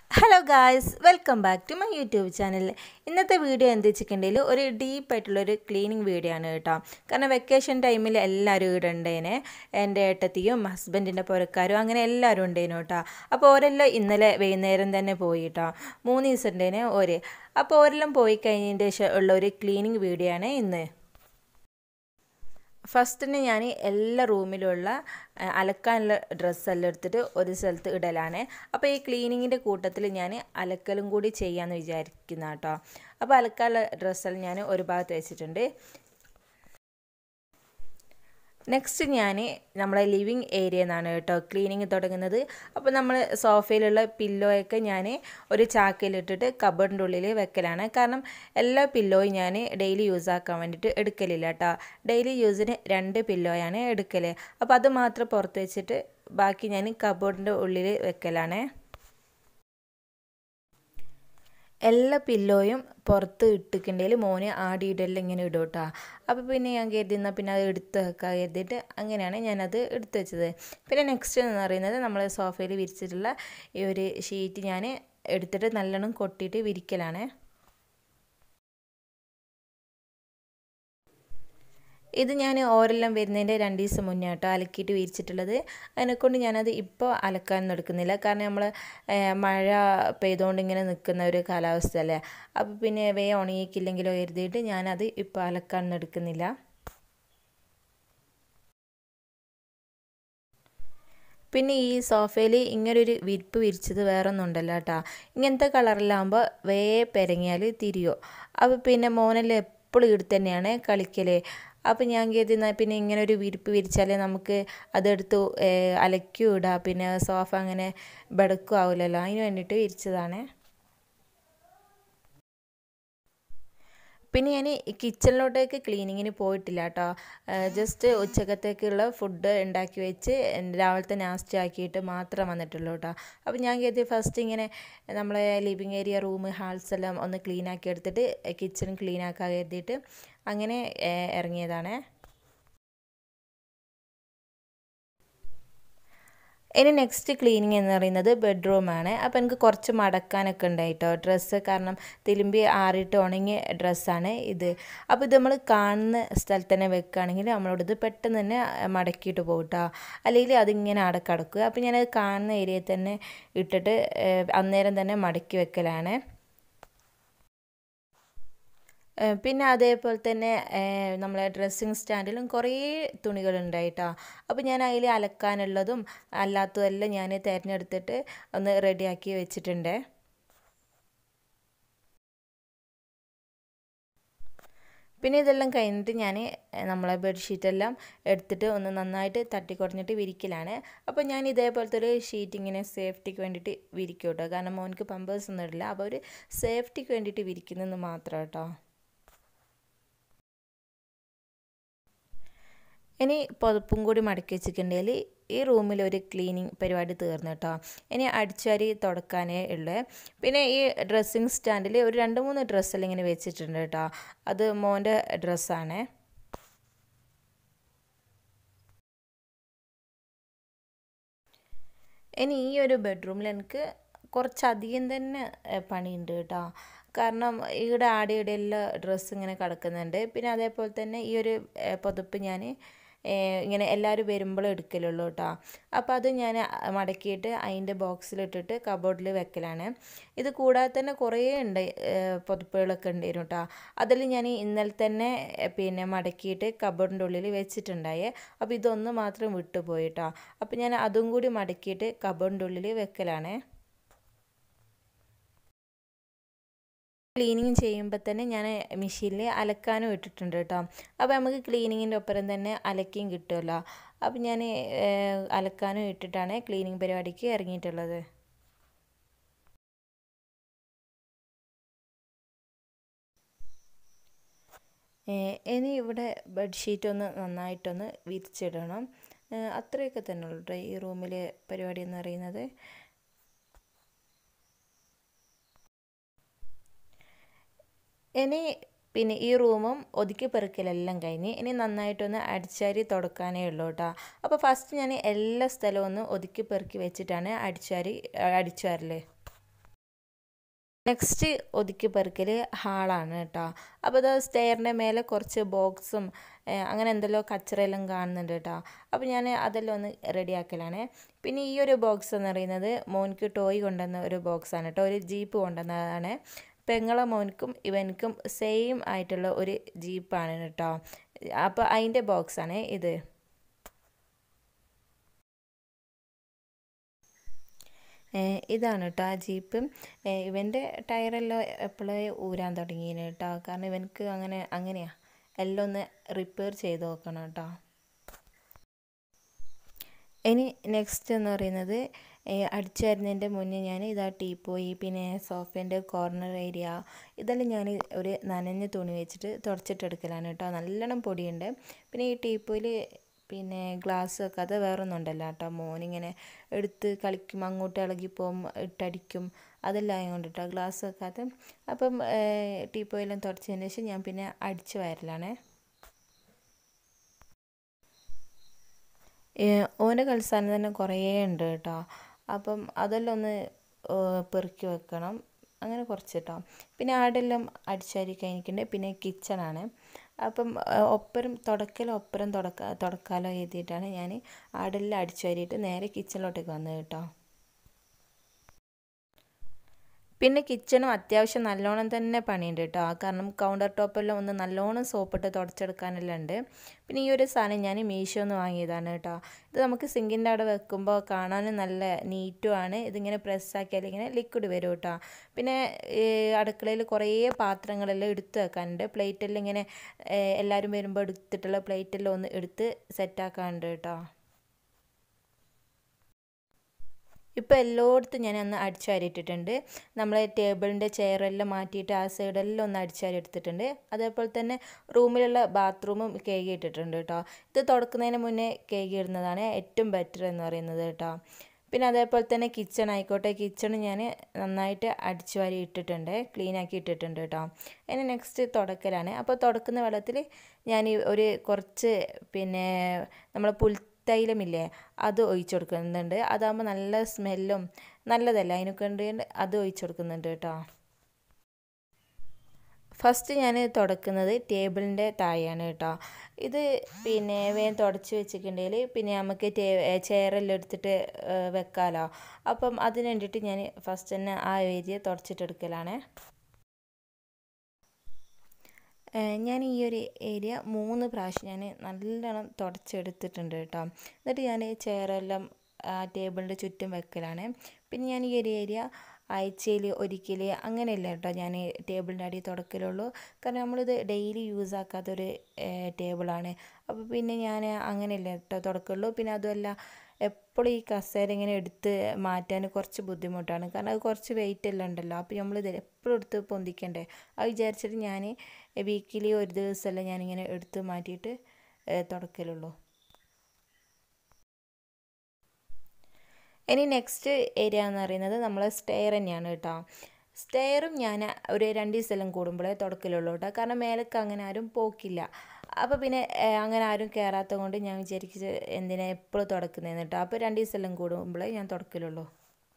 hello guys welcome back to my YouTube channel ഇന്നത്തെ video എന്താ വെച്ചിട്ടുണ്ടെങ്കിൽ ഒരു ഡീപ്പായിട്ടുള്ളൊരു ക്ലീനിങ് വീഡിയോ ആണ് കേട്ടോ കാരണം വെക്കേഷൻ ടൈമിൽ എല്ലാവരും ഇവിടെ ഉണ്ടേനെ എൻ്റെ ഏട്ടത്തിയും ഹസ്ബൻഡിൻ്റെ പുരക്കാരും അങ്ങനെ എല്ലാവരും ഉണ്ടേനു കേട്ടോ അപ്പോൾ ഓരെല്ലാം ഇന്നലെ വൈകുന്നേരം തന്നെ പോയി കേട്ടോ മൂന്ന് ദിവസം ഉണ്ടേനെ ഓര് അപ്പോൾ ഓരെല്ലാം പോയി കഴിഞ്ഞതിൻ്റെ ശേഷം ഉള്ള ഒരു ക്ലീനിങ് വീഡിയോ ആണ് ഇന്ന് ഫസ്റ്റ് തന്നെ ഞാൻ എല്ലാ റൂമിലുള്ള അലക്കാനുള്ള ഡ്രസ്സെല്ലാം എടുത്തിട്ട് ഒരു സ്ഥലത്ത് ഇടലാണ് അപ്പോൾ ഈ ക്ലീനിങ്ങിൻ്റെ കൂട്ടത്തിൽ ഞാൻ അലക്കലും കൂടി ചെയ്യാമെന്ന് വിചാരിക്കുന്ന കേട്ടോ അപ്പോൾ അലക്കാനുള്ള ഡ്രസ്സെല്ലാം ഞാൻ ഒരു ഭാഗത്ത് വെച്ചിട്ടുണ്ട് നെക്സ്റ്റ് ഞാൻ നമ്മളെ ലിവിങ് ഏരിയ എന്നാണ് കേട്ടോ ക്ലീനിങ് തുടങ്ങുന്നത് അപ്പോൾ നമ്മൾ സോഫയിലുള്ള പില്ലോയൊക്കെ ഞാൻ ഒരു ചാക്കയിലിട്ടിട്ട് കബഡിൻ്റെ ഉള്ളിൽ വെക്കലാണ് കാരണം എല്ലാ പില്ലോയും ഞാൻ ഡെയിലി യൂസ് ആക്കാൻ വേണ്ടിയിട്ട് എടുക്കലില്ല കേട്ടോ ഡെയിലി യൂസിന് രണ്ട് പില്ലോയാണ് എടുക്കൽ അപ്പോൾ അത് മാത്രം പുറത്ത് വെച്ചിട്ട് ബാക്കി ഞാൻ കബോർഡിൻ്റെ ഉള്ളിൽ വെക്കലാണ് എല്ലാ പില്ലോയും പുറത്ത് ഇട്ടിട്ടുണ്ടെങ്കിൽ മോന് ആടിയിടെല്ലാം ഇങ്ങനെ ഇടും കേട്ടോ അപ്പോൾ പിന്നെ ഞാൻ കരുതി എന്നാൽ പിന്നെ അത് എടുത്ത് വെക്കാൻ കരുതിയിട്ട് അങ്ങനെയാണ് ഞാനത് എടുത്ത് വെച്ചത് പിന്നെ നെക്സ്റ്റ് എന്ന് പറയുന്നത് നമ്മൾ സോഫയിൽ വിരിച്ചിട്ടുള്ള ഈ ഒരു ഷീറ്റ് ഞാൻ എടുത്തിട്ട് നല്ലോണം കൊട്ടിയിട്ട് വിരിക്കലാണ് ഇത് ഞാൻ ഓരെല്ലാം വരുന്നതിൻ്റെ രണ്ട് ദിവസം മുന്നേ കേട്ടോ അലക്കിയിട്ട് വിരിച്ചിട്ടുള്ളത് അതിനെക്കൊണ്ട് ഞാനത് ഇപ്പോൾ അലക്കാനൊന്നും എടുക്കുന്നില്ല കാരണം നമ്മൾ മഴ പെയ്തുകൊണ്ട് ഇങ്ങനെ നിൽക്കുന്ന ഒരു കാലാവസ്ഥയല്ലേ അപ്പോൾ പിന്നെ വേ ഉണങ്ങിക്കില്ലെങ്കിലോ കരുതിയിട്ട് ഞാനത് ഇപ്പോൾ അലക്കാനൊന്നും എടുക്കുന്നില്ല പിന്നെ ഈ സോഫയിൽ ഇങ്ങനൊരു വിരിപ്പ് വിരിച്ചത് വേറെ ഒന്നും ഉണ്ടല്ലോ കേട്ടോ ഇങ്ങനത്തെ കളറിലാകുമ്പോൾ വേ പെരങ്ങിയാൽ തിരിയോ അപ്പോൾ പിന്നെ മോനെല്ലാം എപ്പോഴും ഇവിടെ തന്നെയാണ് കളിക്കൽ അപ്പോൾ ഞാൻ കരുതി പിന്നെ ഇങ്ങനെ ഒരു വിരിപ്പ് വിരിച്ചാൽ നമുക്ക് അതെടുത്ത് അലക്കും ഇടാം പിന്നെ സോഫ അങ്ങനെ ബെടക്കും ആവില്ലല്ലോ അതിന് വേണ്ടിയിട്ട് വിരിച്ചതാണ് പിന്നെ ഞാൻ കിച്ചണിലോട്ടേക്ക് ക്ലീനിങ്ങിന് പോയിട്ടില്ല കേട്ടോ ജസ്റ്റ് ഉച്ചക്കത്തേക്കുള്ള ഫുഡ് ഉണ്ടാക്കി വെച്ച് രാവിലത്തെ നാസ്റ്റ് ആക്കിയിട്ട് മാത്രം വന്നിട്ടുള്ളൂ കേട്ടോ അപ്പോൾ ഞാൻ കരുതി ഫസ്റ്റ് ഇങ്ങനെ നമ്മളെ ലിവിങ് ഏരിയ റൂം ഹാൾസ് എല്ലാം ഒന്ന് ക്ലീൻ ആക്കി എടുത്തിട്ട് കിച്ചൺ ക്ലീൻ ആക്കാൻ കരുതിയിട്ട് അങ്ങനെ ഇറങ്ങിയതാണ് ഇനി നെക്സ്റ്റ് ക്ലീനിങ് എന്ന് പറയുന്നത് ബെഡ്റൂമാണ് അപ്പോൾ എനിക്ക് കുറച്ച് മടക്കാനൊക്കെ ഉണ്ടായിട്ടോ ഡ്രസ്സ് കാരണം തിരുമ്പി ആറിയിട്ട് ഉണങ്ങിയ ഡ്രസ്സാണ് ഇത് അപ്പോൾ ഇത് നമ്മൾ കാണുന്ന സ്ഥലത്ത് തന്നെ വെക്കുകയാണെങ്കിൽ നമ്മളോട് ഇത് പെട്ടെന്ന് തന്നെ മടക്കിയിട്ട് പോകും കേട്ടോ അല്ലെങ്കിൽ അതിങ്ങനെ അടക്കടക്കുക അപ്പോൾ ഞാനത് കാണുന്ന ഏരിയയിൽ തന്നെ ഇട്ടിട്ട് അന്നേരം തന്നെ മടക്കി വെക്കലാണ് പിന്നെ അതേപോലെ തന്നെ നമ്മളെ ഡ്രസ്സിങ് സ്റ്റാൻഡിലും കുറേ തുണികളുണ്ടായിട്ടോ അപ്പോൾ ഞാൻ അതിൽ അലക്കാനുള്ളതും അല്ലാത്തതെല്ലാം ഞാൻ തിരഞ്ഞെടുത്തിട്ട് ഒന്ന് റെഡിയാക്കി വെച്ചിട്ടുണ്ട് പിന്നെ ഇതെല്ലാം കഴിഞ്ഞിട്ട് ഞാൻ നമ്മളെ ബെഡ്ഷീറ്റെല്ലാം എടുത്തിട്ട് ഒന്ന് നന്നായിട്ട് തട്ടിക്കുറഞ്ഞിട്ട് വിരിക്കലാണ് അപ്പോൾ ഞാൻ ഇതേപോലത്തെ ഒരു ഷീറ്റ് ഇങ്ങനെ സേഫ്റ്റിക്ക് വേണ്ടിയിട്ട് വിരിക്കും കേട്ടോ കാരണം മോനിക്ക് പമ്പേഴ്സ് ഒന്നും ഇടില്ല അപ്പോൾ ഒരു സേഫ്റ്റിക്ക് വേണ്ടിയിട്ട് വിരിക്കുന്നതെന്ന് മാത്രം കേട്ടോ ഇനി പുതപ്പും കൂടി മടക്കി വെച്ചിട്ടുണ്ടെങ്കിൽ ഈ റൂമിൽ ഒരു ക്ലീനിങ് പരിപാടി തീർന്നു കേട്ടോ ഇനി അടിച്ചുവാരി തുടക്കാനേ ഉള്ളൂ പിന്നെ ഈ ഡ്രസ്സിങ് സ്റ്റാൻഡിൽ ഒരു രണ്ട് മൂന്ന് ഡ്രസ്സെല്ലാം ഇങ്ങനെ വെച്ചിട്ടുണ്ട് കേട്ടോ അത് മോൻ്റെ ഡ്രസ്സാണ് ഇനി ഈ ഒരു ബെഡ്റൂമിൽ എനിക്ക് കുറച്ചധികം തന്നെ പണിയുണ്ട് കേട്ടോ കാരണം ഇവിടെ ആടെ ഇവിടെ എല്ലാം ഡ്രസ്സ് ഇങ്ങനെ കിടക്കുന്നുണ്ട് പിന്നെ അതേപോലെ തന്നെ ഈ ഒരു പുതപ്പ് ഞാൻ ഇങ്ങനെ എല്ലാവരും വരുമ്പോൾ എടുക്കലുള്ളൂ കേട്ടോ അപ്പോൾ അത് ഞാൻ മടക്കിയിട്ട് അതിൻ്റെ ബോക്സിലിട്ടിട്ട് കബോർഡിൽ വെക്കലാണ് ഇത് കൂടാതെ തന്നെ കുറേ ഉണ്ട് പുതപ്പുകളൊക്കെ ഉണ്ടായിരുന്നു കേട്ടോ അതിൽ ഞാൻ ഇന്നലെ തന്നെ പിന്നെ മടക്കിയിട്ട് കബോർഡിൻ്റെ ഉള്ളിൽ വെച്ചിട്ടുണ്ടായേ അപ്പോൾ ഇതൊന്ന് മാത്രം വിട്ടുപോയി കേട്ടോ അപ്പോൾ ഞാൻ അതും കൂടി മടക്കിയിട്ട് കബോർഡിൻ്റെ ഉള്ളിൽ വെക്കലാണ് ക്ലീനിങ് ചെയ്യുമ്പോൾ തന്നെ ഞാൻ മെഷീനിൽ അലക്കാനും ഇട്ടിട്ടുണ്ട് കേട്ടോ അപ്പോൾ നമുക്ക് ക്ലീനിങ്ങിൻ്റെ ഒപ്പം തന്നെ അലക്കിയും കിട്ടുമല്ലോ അപ്പോൾ ഞാൻ അലക്കാനും ഇട്ടിട്ടാണ് ക്ലീനിങ് പരിപാടിക്ക് ഇറങ്ങിയിട്ടുള്ളത് ഇനി ഇവിടെ ബെഡ്ഷീറ്റ് ഒന്ന് നന്നായിട്ടൊന്ന് വിരിച്ചിടണം അത്രയൊക്കെ തന്നെ ഉള്ളൂ കേട്ടോ ഈ റൂമിലെ പരിപാടി എന്ന് പറയുന്നത് ഇനി പിന്നെ ഈ റൂമും ഒതുക്കി പെറുക്കലെല്ലാം കഴിഞ്ഞ് ഇനി നന്നായിട്ടൊന്ന് അടിച്ചാരി തുടക്കാനേ ഉള്ളൂ കേട്ടോ അപ്പോൾ ഫസ്റ്റ് ഞാൻ എല്ലാ സ്ഥലവും ഒന്ന് ഒതുക്കി പെറുക്കി വെച്ചിട്ടാണ് അടിച്ചാരി അടിച്ചു വരല് നെക്സ്റ്റ് ഒതുക്കി പെറുക്കൽ ഹാളാണ് കേട്ടോ അപ്പോൾ അത് സ്റ്റെയറിൻ്റെ മേലെ കുറച്ച് ബോക്സും അങ്ങനെ എന്തെല്ലോ കച്ചറയെല്ലാം കാണുന്നുണ്ട് കേട്ടോ അപ്പോൾ ഞാൻ അതെല്ലാം ഒന്ന് റെഡിയാക്കലാണ് പിന്നെ ഈ ഒരു ബോക്സ് എന്ന് പറയുന്നത് മോനിക്ക് ടോയ് കൊണ്ടുവന്ന ഒരു ബോക്സാണ് കേട്ടോ ഒരു ജീപ്പ് കൊണ്ടുവന്നതാണ് പെങ്ങളെ മോനിക്കും ഇവനിക്കും സെയിം ആയിട്ടുള്ള ഒരു ജീപ്പാണ് കേട്ടോ അപ്പോൾ അതിൻ്റെ ബോക്സാണ് ഇത് ഇതാണ് കേട്ടോ ആ ജീപ്പ് ഇവൻ്റെ ടയറെല്ലാം എപ്പോഴേ ഊരാൻ തുടങ്ങിയിന് കേട്ടോ കാരണം ഇവനക്ക് അങ്ങനെ അങ്ങനെയാണ് എല്ലാം ഒന്ന് റിപ്പയർ ചെയ്ത് നോക്കണം കേട്ടോ ഇനി നെക്സ്റ്റ് എന്ന് പറയുന്നത് അടിച്ചായിരുന്നതിൻ്റെ മുന്നേ ഞാൻ ഇതാ ടീപ്പോയി പിന്നെ സോഫേൻ്റെ കോർണർ ഏരിയ ഇതെല്ലാം ഞാൻ ഒരു നനഞ്ഞ തുണി വെച്ചിട്ട് തുടച്ചിട്ടെടുക്കലാണ് കേട്ടോ നല്ലോണം പൊടിയുണ്ട് പിന്നെ ഈ ടീപ്പോയിൽ പിന്നെ ഗ്ലാസ് വെക്കാതെ വേറൊന്നും ഉണ്ടല്ലോ കേട്ടോ മോനിങ്ങനെ എടുത്ത് കളിക്കും അങ്ങോട്ട് ഇളകിപ്പോവും ഇട്ടടിക്കും അതെല്ലാം ആയതുകൊണ്ട് കേട്ടോ ഗ്ലാസ് വെക്കാതെ അപ്പം ടീപ്പോയെല്ലാം തുടച്ചതിന് ശേഷം ഞാൻ പിന്നെ അടിച്ച് വരലാണേ ഓൻ്റെ കളിസ്ഥാനം തന്നെ കുറേ ഉണ്ട് കേട്ടോ അപ്പം അതെല്ലാം ഒന്ന് പെറുക്കി വെക്കണം അങ്ങനെ കുറച്ച് കേട്ടോ പിന്നെ ആടെല്ലാം അടിച്ചാരി കഴിഞ്ഞിട്ടുണ്ട് പിന്നെ കിച്ചണാണ് അപ്പം ഒപ്പരം തുടക്കൽ ഒപ്പരം തുടക്ക തുടക്കാലോ എഴുതിയിട്ടാണ് ഞാൻ ആടെല്ലാം അടിച്ചു വാരിയിട്ട് നേരെ കിച്ചണിലോട്ടേക്ക് വന്നത് കേട്ടോ പിന്നെ കിച്ചണും അത്യാവശ്യം നല്ലോണം തന്നെ പണിയുണ്ട് കേട്ടോ കാരണം കൗണ്ടർ ടോപ്പെല്ലാം ഒന്ന് നല്ലോണം സോപ്പിട്ട് തുടച്ചെടുക്കാനെല്ലാം ഉണ്ട് പിന്നെ ഈ ഒരു സാധനം ഞാൻ മീഷോ നിന്ന് വാങ്ങിയതാണ് കേട്ടോ ഇത് നമുക്ക് സിങ്കിൻ്റെ അവിടെ വെക്കുമ്പോൾ കാണാനും നല്ല നീറ്റുമാണ് ഇതിങ്ങനെ പ്രസ്സാക്കിയാൽ ഇങ്ങനെ ലിക്വിഡ് വരും കേട്ടോ പിന്നെ അടുക്കളയിൽ കുറേ പാത്രങ്ങളെല്ലാം എടുത്ത് വെക്കാനുണ്ട് പ്ലേറ്റെല്ലാം ഇങ്ങനെ എല്ലാവരും വരുമ്പോൾ എടുത്തിട്ടുള്ള പ്ലേറ്റെല്ലാം ഒന്ന് എടുത്ത് സെറ്റാക്കാനുണ്ട് കേട്ടോ ഇപ്പോൾ എല്ലായിടത്തും ഞാൻ അന്ന് അടിച്ചു വാരിയിട്ടിട്ടുണ്ട് നമ്മൾ ടേബിളിൻ്റെ ചെയറെല്ലാം മാറ്റിയിട്ട് ആ സൈഡെല്ലാം ഒന്ന് അടിച്ചു വാരി എടുത്തിട്ടുണ്ട് അതേപോലെ തന്നെ റൂമിലുള്ള ബാത്റൂമും കേകി ഇട്ടിട്ടുണ്ട് കേട്ടോ ഇത് തുടക്കുന്നതിന് മുന്നേ കേകി ഇടുന്നതാണ് ഏറ്റവും ബെറ്റർ എന്ന് പറയുന്നത് കേട്ടോ പിന്നെ അതേപോലെ തന്നെ കിച്ചൺ ആയിക്കോട്ടെ കിച്ചൺ ഞാൻ നന്നായിട്ട് അടിച്ചു വാരി ഇട്ടിട്ടുണ്ട് ക്ലീൻ ആക്കി ഇട്ടിട്ടുണ്ട് കേട്ടോ ഇനി നെക്സ്റ്റ് തുടക്കലാണ് അപ്പോൾ തുടക്കുന്ന വെള്ളത്തിൽ ഞാൻ ഒരു കുറച്ച് പിന്നെ നമ്മൾ പുൽ തൈലമില്ലേ അത് ഒഴിച്ചു കൊടുക്കുന്നുണ്ട് അതാകുമ്പോൾ നല്ല സ്മെല്ലും നല്ലതല്ല അതിനൊക്കെ ഉണ്ട് അത് ഒഴിച്ചു കൊടുക്കുന്നുണ്ട് കേട്ടോ ഫസ്റ്റ് ഞാൻ തുടക്കുന്നത് ടേബിളിൻ്റെ താഴെയാണ് കേട്ടോ ഇത് പിന്നെ വേഗം തുടച്ച് വെച്ചിട്ടുണ്ടെങ്കിൽ പിന്നെ നമുക്ക് ടേ ചെയറെല്ലാം എടുത്തിട്ട് വെക്കാമല്ലോ അപ്പം അതിന് വേണ്ടിയിട്ട് ഞാൻ ഫസ്റ്റ് തന്നെ ആ ഏരിയ തുടച്ചിട്ടെടുക്കലാണ് ഞാൻ ഈ ഒരു ഏരിയ മൂന്ന് പ്രാവശ്യം ഞാൻ നല്ലോണം തുടച്ചെടുത്തിട്ടുണ്ട് കേട്ടോ എന്നിട്ട് ഞാൻ ചെയറെല്ലാം ആ ടേബിളിൻ്റെ ചുറ്റും വെക്കലാണ് പിന്നെ ഞാൻ ഈ ഒരു ഏരിയ ആഴ്ചയിൽ ഒരിക്കൽ അങ്ങനെയല്ല കേട്ടോ ഞാൻ ടേബിളിൻ്റെ അടി തുടക്കലുള്ളൂ കാരണം നമ്മളിത് ഡെയിലി യൂസ് ആക്കാത്തൊരു ടേബിളാണ് അപ്പോൾ പിന്നെ ഞാൻ അങ്ങനെയല്ല കേട്ടോ തുടക്കമുള്ളൂ പിന്നെ അതുമല്ല എപ്പോഴും ഈ കസേര ഇങ്ങനെ എടുത്ത് മാറ്റാൻ കുറച്ച് ബുദ്ധിമുട്ടാണ് കാരണം അത് കുറച്ച് വെയിറ്റ് എല്ലാം ഉണ്ടല്ലോ അപ്പോൾ നമ്മളിത് എപ്പോഴും എടുത്ത് പൊന്തിക്കണ്ടേ അത് വിചാരിച്ചിട്ട് ഞാൻ വീക്കിലി ഒരു ദിവസമെല്ലാം ഞാനിങ്ങനെ എടുത്ത് മാറ്റിയിട്ട് തുടക്കലുള്ളൂ ഇനി നെക്സ്റ്റ് ഏരിയ എന്ന് പറയുന്നത് നമ്മളെ സ്റ്റെയർ തന്നെയാണ് കേട്ടോ സ്റ്റെയറും ഞാൻ ഒരു രണ്ട് ദിവസമെല്ലാം കൂടുമ്പോഴേ തുടക്കലുള്ളൂ കേട്ടോ കാരണം മേലേക്ക് അങ്ങനെ ആരും പോക്കില്ല അപ്പോൾ പിന്നെ അങ്ങനെ ആരും കയറാത്തത് കൊണ്ട് ഞാൻ വിചാരിച്ചത് എന്തിനാ എപ്പോഴും തുടക്കുന്നതെന്ന് കേട്ടോ അപ്പോൾ രണ്ട് ദിവസമെല്ലാം കൂടുമ്പോഴേ ഞാൻ തുടക്കലുള്ളൂ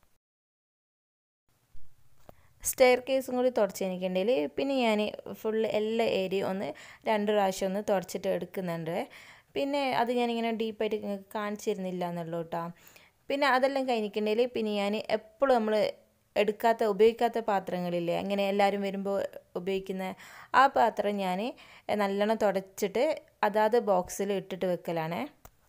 സ്റ്റെയർ കേസും കൂടി തുടച്ച് എനിക്കുണ്ടെങ്കിൽ പിന്നെ ഞാൻ ഫുൾ എല്ലാ ഏരിയയും ഒന്ന് രണ്ട് പ്രാവശ്യം ഒന്ന് തുടച്ചിട്ട് എടുക്കുന്നുണ്ട് പിന്നെ അത് ഞാനിങ്ങനെ ഡീപ്പായിട്ട് കാണിച്ചിരുന്നില്ല എന്നുള്ളൂ കേട്ടോ പിന്നെ അതെല്ലാം കഴിഞ്ഞിട്ടുണ്ടെങ്കിൽ പിന്നെ ഞാൻ എപ്പോഴും നമ്മൾ എടുക്കാത്ത ഉപയോഗിക്കാത്ത പാത്രങ്ങളില്ലേ അങ്ങനെ എല്ലാവരും വരുമ്പോൾ ഉപയോഗിക്കുന്ന ആ പാത്രം ഞാൻ നല്ലോണം തുടച്ചിട്ട് അതാത് ബോക്സിൽ ഇട്ടിട്ട് വെക്കലാണേ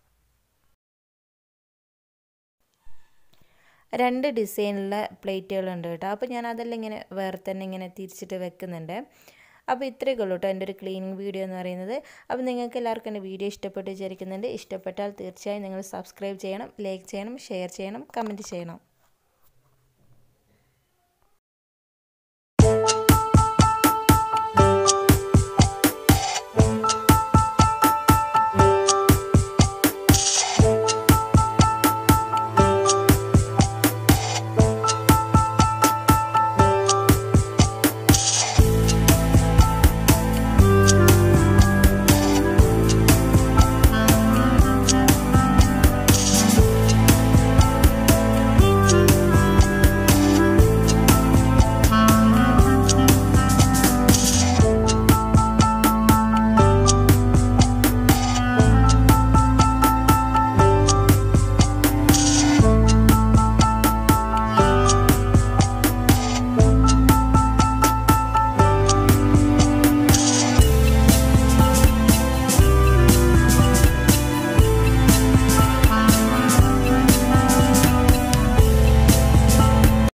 രണ്ട് ഡിസൈനുള്ള പ്ലേറ്റുകളുണ്ട് കേട്ടോ അപ്പോൾ ഞാൻ അതെല്ലാം ഇങ്ങനെ വേറെ തന്നെ ഇങ്ങനെ തിരിച്ചിട്ട് വെക്കുന്നുണ്ട് അപ്പോൾ ഇത്രയൊക്കെ ഉള്ളൂ കേട്ടോ എൻ്റെ ഒരു ക്ലീനിങ് വീഡിയോ എന്ന് പറയുന്നത് അപ്പോൾ നിങ്ങൾക്ക് എല്ലാവർക്കും എൻ്റെ വീഡിയോ ഇഷ്ടപ്പെട്ട് വിചാരിക്കുന്നുണ്ട് ഇഷ്ടപ്പെട്ടാൽ തീർച്ചയായും നിങ്ങൾ സബ്സ്ക്രൈബ് ചെയ്യണം ലൈക്ക് ചെയ്യണം ഷെയർ ചെയ്യണം കമൻറ്റ് ചെയ്യണം